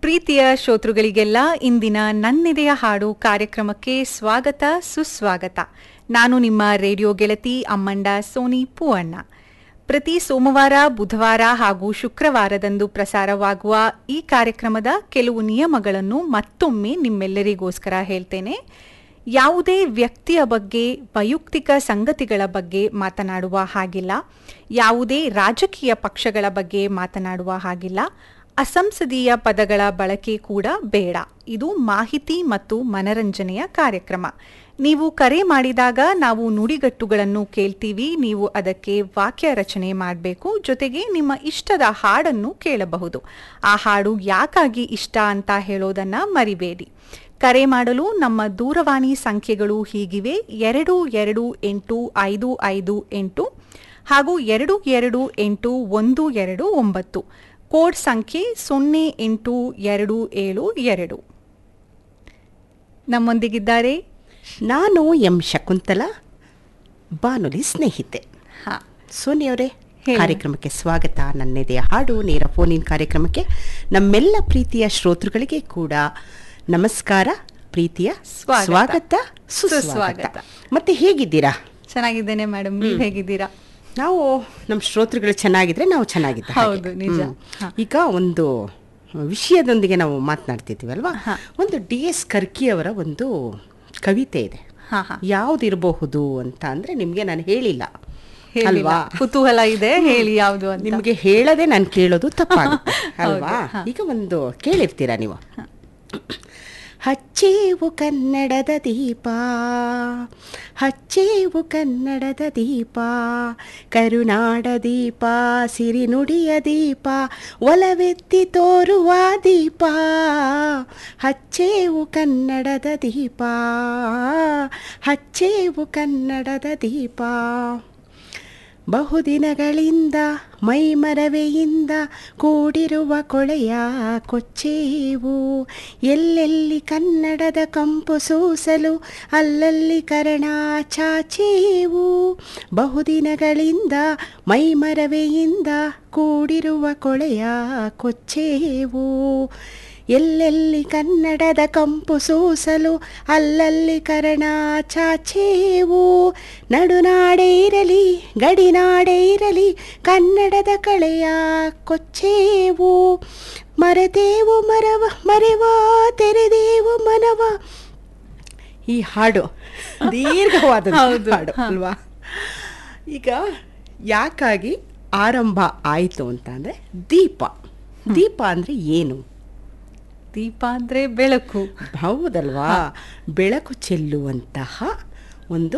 ಪ್ರೀತಿಯ ಶ್ರೋತೃಗಳಿಗೆಲ್ಲ ಇಂದಿನ ನನ್ನೆದೆಯ ಹಾಡು ಕಾರ್ಯಕ್ರಮಕ್ಕೆ ಸ್ವಾಗತ ಸುಸ್ವಾಗತ ನಾನು ನಿಮ್ಮ ರೇಡಿಯೋ ಗೆಳತಿ ಅಮ್ಮಂಡ ಸೋನಿ ಪೂವಣ್ಣ ಪ್ರತಿ ಸೋಮವಾರ ಬುಧವಾರ ಹಾಗೂ ಶುಕ್ರವಾರದಂದು ಪ್ರಸಾರವಾಗುವ ಈ ಕಾರ್ಯಕ್ರಮದ ಕೆಲವು ನಿಯಮಗಳನ್ನು ಮತ್ತೊಮ್ಮೆ ನಿಮ್ಮೆಲ್ಲರಿಗೋಸ್ಕರ ಹೇಳ್ತೇನೆ ಯಾವುದೇ ವ್ಯಕ್ತಿಯ ಬಗ್ಗೆ ವೈಯಕ್ತಿಕ ಸಂಗತಿಗಳ ಬಗ್ಗೆ ಮಾತನಾಡುವ ಹಾಗಿಲ್ಲ ಯಾವುದೇ ರಾಜಕೀಯ ಪಕ್ಷಗಳ ಬಗ್ಗೆ ಮಾತನಾಡುವ ಹಾಗಿಲ್ಲ ಅಸಂಸದೀಯ ಪದಗಳ ಬಳಕೆ ಕೂಡ ಬೇಡ ಇದು ಮಾಹಿತಿ ಮತ್ತು ಮನರಂಜನೆಯ ಕಾರ್ಯಕ್ರಮ ನೀವು ಕರೆ ಮಾಡಿದಾಗ ನಾವು ನುಡಿಗಟ್ಟುಗಳನ್ನು ಕೇಳ್ತೀವಿ ನೀವು ಅದಕ್ಕೆ ವಾಕ್ಯ ರಚನೆ ಮಾಡಬೇಕು ಜೊತೆಗೆ ನಿಮ್ಮ ಇಷ್ಟದ ಹಾಡನ್ನು ಕೇಳಬಹುದು ಆ ಹಾಡು ಯಾಕಾಗಿ ಇಷ್ಟ ಅಂತ ಹೇಳೋದನ್ನ ಮರಿಬೇಡಿ ಕರೆ ಮಾಡಲು ನಮ್ಮ ದೂರವಾಣಿ ಸಂಖ್ಯೆಗಳು ಹೀಗಿವೆ ಎರಡು ಎರಡು ಎಂಟು ಐದು ಐದು ಎಂಟು ಹಾಗೂ ಎರಡು ಎರಡು ಎಂಟು ಒಂದು ಎರಡು ಒಂಬತ್ತು ಕೋಡ್ ಸಂಖ್ಯೆ ಸೊನ್ನೆ ಎಂಟು ಎರಡು ಏಳು ಎರಡು ನಮ್ಮೊಂದಿಗಿದ್ದಾರೆ ನಾನು ಎಂ ಶಕುಂತಲ ಬಾನುಲಿ ಸ್ನೇಹಿತೆ ಹಾ ಸೋನಿಯವರೇ ಹೇಳಿ. ಕಾರ್ಯಕ್ರಮಕ್ಕೆ ಸ್ವಾಗತ ನನ್ನೆದೆಯ ಹಾಡು ನೇರ ಫೋನಿನ ಕಾರ್ಯಕ್ರಮಕ್ಕೆ ನಮ್ಮೆಲ್ಲ ಪ್ರೀತಿಯ ಶ್ರೋತೃಗಳಿಗೆ ಕೂಡ ನಮಸ್ಕಾರ ಪ್ರೀತಿಯ ಸ್ವಾಗತ. ಸ್ವಾಗತ ಸುಸ್ವಾಗತ ಸುಸ್ವಾಗತ. ಮತ್ತೆ ಹೇಗಿದ್ದೀರಾ ಚೆನ್ನಾಗಿದ್ದೇನೆ ಮೇಡಮ್ ನೀವು ಹೇಗಿದ್ದೀರಾ ನಾವು ನಮ್ಮ ಶ್ರೋತೃಗಳು ಚೆನ್ನಾಗಿದ್ರೆ ನಾವು ಚೆನ್ನಾಗಿದ್ದ ಹಾಗೆ. ಹೌದು, ನಿಜ. ಹ್ಮ್. ಹಾ. ಈಗ ಒಂದು ವಿಷಯದೊಂದಿಗೆ ನಾವು ಮಾತನಾಡ್ತಿದ್ವಿ ಅಲ್ವಾ ಹಾ. ಒಂದು ಡಿ ಎಸ್ ಕರ್ಕಿ ಅವರ ಒಂದು ಕವಿತೆ ಇದೆ ಹಾ ಹಾ ಯಾವ್ದಿರಬಹುದು ಅಂತ ಅಂದ್ರೆ ನಿಮ್ಗೆ ನಾನು ಹೇಳಿಲ್ಲ ಹೇಳಿಲ್ಲ. ಅಲ್ವಾ ಕುತೂಹಲ ಇದೆ ಹೇಳಿ ಯಾವುದು ಅಂತ ನಿಮ್ಗೆ ಹೇಳದೆ ನಾನು ಕೇಳೋದು ತಪ್ಪಾಗುತ್ತೆ ಅಲ್ವಾ ಹೌದು, ಹಾ. ಈಗ ಒಂದು ಕೇಳಿರ್ತೀರಾ ನೀವು ಹಚ್ಚೇವು ಕನ್ನಡದ ದೀಪ ಹಚ್ಚೇವು ಕನ್ನಡದ ದೀಪ ಕರುನಾಡ ದೀಪ ಸಿರಿನುಡಿಯ ದೀಪ ಒಲವೆತ್ತಿ ತೋರುವ ದೀಪ ಹಚ್ಚೇವು ಕನ್ನಡದ ದೀಪ ಹಚ್ಚೇವು ಕನ್ನಡದ ದೀಪ ಬಹುದಿನಗಳಿಂದ ಮೈಮರವೆಯಿಂದ ಕೂಡಿರುವ ಕೊಳೆಯ ಕೊಚ್ಚೇವು ಎಲ್ಲೆಲ್ಲಿ ಕನ್ನಡದ ಕಂಪು ಸೂಸಲು ಅಲ್ಲಲ್ಲಿ ಕರಣ ಚಾಚೇವು ಬಹುದಿನಗಳಿಂದ ಮೈಮರವೆಯಿಂದ ಕೂಡಿರುವ ಕೊಳೆಯ ಕೊಚ್ಚೇವು ಎಲ್ಲೆಲ್ಲಿ ಕನ್ನಡದ ಕಂಪು ಸೂಸಲು ಅಲ್ಲಲ್ಲಿ ಕರಣ ಚಾಚೇವು ನಡುನಾಡೆ ಇರಲಿ ಗಡಿನಾಡೆ ಇರಲಿ ಕನ್ನಡದ ಕಳೆಯ ಕೊಚ್ಚೇವು ಮರೆತೇವು ಮರವ ಮರೆವ ತೆರೆದೇವು ಮನವ ಈ ಹಾಡು ದೀರ್ಘವಾದ ಹೌದು, ಹಾಡು ಹಾ. ಅಲ್ವಾ ಈಗ ಯಾಕಾಗಿ ಆರಂಭ ಆಯಿತು ಅಂತ ಅಂದರೆ ದೀಪ ದೀಪ ಅಂದರೆ ಏನು ದೀಪ ಅಂದ್ರೆ ಬೆಳಕು ಹೌದಲ್ವಾ ಬೆಳಕು ಚೆಲ್ಲುವಂತಹ ಒಂದು